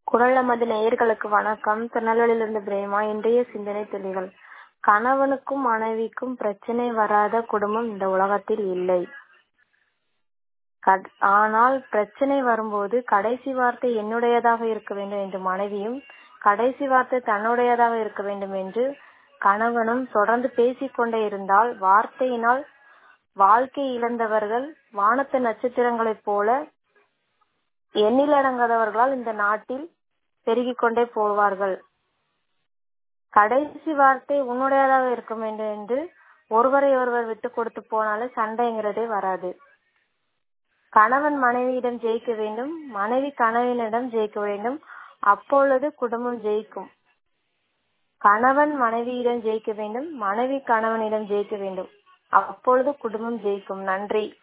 குரல் நமது நேயர்களுக்கு வணக்கம் திருநெல்வேலியிலிருந்து பிரேமா இன்றைய சிந்தனை துளிகள் கணவனுக்கும் மனைவிக்கும் பிரச்சனை வராத குடும்பம் இந்த உலகத்தில் இல்லை கட்- ஆனால் பிரச்சனை வரும்போது கடைசி வார்த்தை என்னுடையதாக இருக்க வேண்டும் என்று மனைவியும் கடைசி வார்த்தை தன்னுடையதாக இருக்க வேண்டும் என்று கணவனும் தொடர்ந்து பேசிக்கொண்டே இருந்தால் வார்த்தையினால் வாழ்க்கை இழந்தவர்கள் வானத்து நட்சத்திரங்களைப் போல எண்ணிலடங்காதவர்களால் இந்த நாட்டில் பெருகிக் கொண்டே போவார்கள் கடைசி வார்த்தை உன்னுடையதாக இருக்க வேண்டும் என்று ஒருவரை ஒருவர் விட்டு கொடுத்து போனாலே சண்டைங்கிறதே வராது கணவன் மனைவியிடம் ஜெயிக்க வேண்டும் மனைவி கணவனிடம் ஜெயிக்க வேண்டும் அப்பொழுது குடும்பம் ஜெயிக்கும் கணவன் மனைவியிடம் ஜெயிக்க வேண்டும் மனைவி கணவனிடம் ஜெயிக்க வேண்டும் அப்பொழுது குடும்பம் ஜெயிக்கும் நன்றி